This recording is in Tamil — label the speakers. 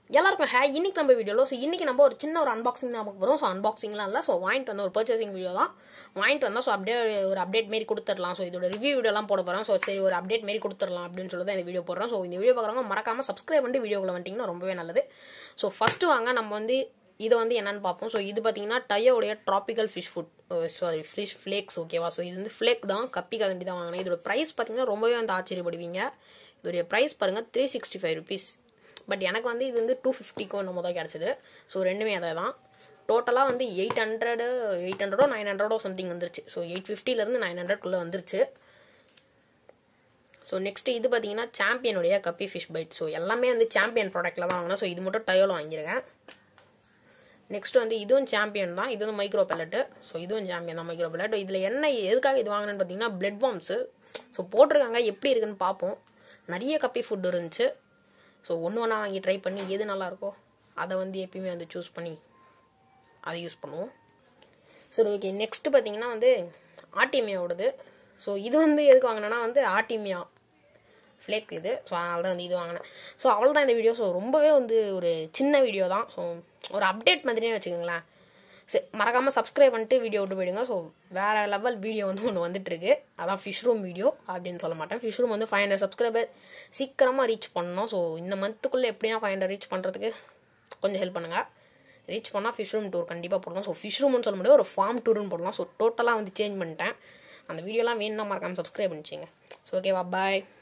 Speaker 1: எல்லாருக்கும் ஹே இன்னைக்கு நம்ம வீடியோவில் ஸோ இன்னைக்கு நம்ம ஒரு சின்ன ஒரு அன்பாக்சிங் தான் பார்க்க போகிறோம் ஸோ அன்பாக்சிங்லாம் இல்லை ஸோ வாங்கிட்டு வந்த ஒரு பர்ச்சேசிங் வீடியோ தான் வாங்கிட்டு வந்தால் ஸோ அப்படியே ஒரு அப்டேட் மாரி கொடுத்துடலாம் ஸோ இதோட ரிவ்யூ வீடியோலாம் போட போகிறோம் ஸோ சரி ஒரு அப்டேட் மாரி கொடுத்துடலாம் அப்படின்னு சொல்லி தான் இந்த வீடியோ போடுறோம் ஸோ இந்த வீடியோ பார்க்குறவங்க மறக்காமல் சப்ஸ்கிரைப் பண்ணிட்டு வீடியோக்குள்ள வந்துட்டிங்கன்னா ரொம்பவே நல்லது ஸோ ஃபஸ்ட்டு வாங்க நம்ம வந்து இதை வந்து என்னன்னு பார்ப்போம் ஸோ இது பார்த்தீங்கன்னா டயோடைய tropical fish food sorry fish flakes ஓகேவா ஸோ இது வந்து ஃப்ளேக் தான் கப்பிக்காக வேண்டி தான் வாங்கினேன் இதோட ப்ரைஸ் பார்த்தீங்கன்னா ரொம்பவே வந்து ஆச்சரியப்படுவீங்க இதோடைய ப்ரைஸ் பாருங்கள் three sixty five rupees but எனக்கு வந்து இது வந்து டூ ஃபிஃப்டிக்கோ நம்ம தான் கிடச்சிது ஸோ ரெண்டுமே அதை தான் டோட்டலாக வந்து எயிட் ஹண்ட்ரடு எயிட் ஹண்ட்ரடோ நைன் ஹண்ட்ரடோ சம்திங் வந்துருச்சு ஸோ எயிட் ஃபிஃப்டிலேருந்து நைன் ஹண்ட்ரட்குள்ளே வந்துருச்சு ஸோ நெக்ஸ்ட் இது பார்த்தீங்கன்னா சாம்பியனுடைய கப்பி ஃபிஷ் பைட் ஸோ எல்லாமே வந்து சாம்பியன் ப்ராடக்ட்டில் தான் வாங்கினேன் ஸோ இது மட்டும் டயோவில் வாங்கியிருக்கேன் நெக்ஸ்ட் வந்து இதுவும் சாம்பியன் தான் இது வந்து மைக்ரோ பெல்லட்டு ஸோ இதுவும் சாம்பியன் தான் மைக்ரோ பெல்லட் இதில் என்ன எதுக்காக இது வாங்கினேன்னு பார்த்தீங்கன்னா பிளட் வார்ம்ஸு ஸோ போட்டிருக்காங்க எப்படி இருக்குன்னு பார்ப்போம் நிறைய கப்பி ஃபுட் இருந்துச்சு ஸோ ஒன்று ஒன்றா வாங்கி ட்ரை பண்ணி எது நல்லாயிருக்கோ அதை வந்து எப்பயுமே வந்து சூஸ் பண்ணி அதை யூஸ் பண்ணுவோம் சரி ஓகே நெக்ஸ்ட்டு பார்த்தீங்கன்னா வந்து ஆர்டிமியாவோடது ஸோ இது வந்து எதுக்கு வாங்கினேன்னா வந்து ஆர்டிமியா ஃப்ளேக் இது ஸோ அதனால தான் வந்து இது வாங்கினேன் ஸோ அவ்வளோ தான் இந்த வீடியோ ஸோ ரொம்பவே வந்து ஒரு சின்ன வீடியோ தான் ஸோ ஒரு அப்டேட் மாதிரியே வச்சுக்கோங்களேன் சரி மறக்காமல் சப்ஸ்கிரைப் பண்ணிட்டு வீடியோ விட்டு போயிடுங்க ஸோ வேறு லெவல் வீடியோ வந்து ஒன்று வந்துட்டுருக்கு அதான் ஃபிஷ் ரூம் வீடியோ அப்படின்னு சொல்ல மாட்டேன் ஃபிஷ் ரூம் வந்து ஃபைவ் ஹண்ட்ரட் சப்ஸ்கிரைபர் சீக்கிரமாக ரீச் பண்ணணும் ஸோ இந்த மந்த்துக்குள்ளே எப்படியா ஃபைவ் ஹண்ட்ரட் ரீச் பண்ணுறதுக்கு கொஞ்சம் ஹெல்ப் பண்ணுங்கள் ரீச் பண்ணால் ஃபிஷ் ரூம் டூர் கண்டிப்பாக போடலாம் ஸோ ஃபிஷ் ரூம்னு சொல்ல முடியாது ஒரு ஃபார்ம் டூர்னு போடலாம் ஸோ டோட்டலாக வந்து சேஞ்ச் பண்ணிட்டேன் அந்த வீடியோலாம் வேணும்னா மறக்காமல் சப்ஸ்கிரைப் பண்ணிச்சிங்க ஸோ ஓகேவா பாய்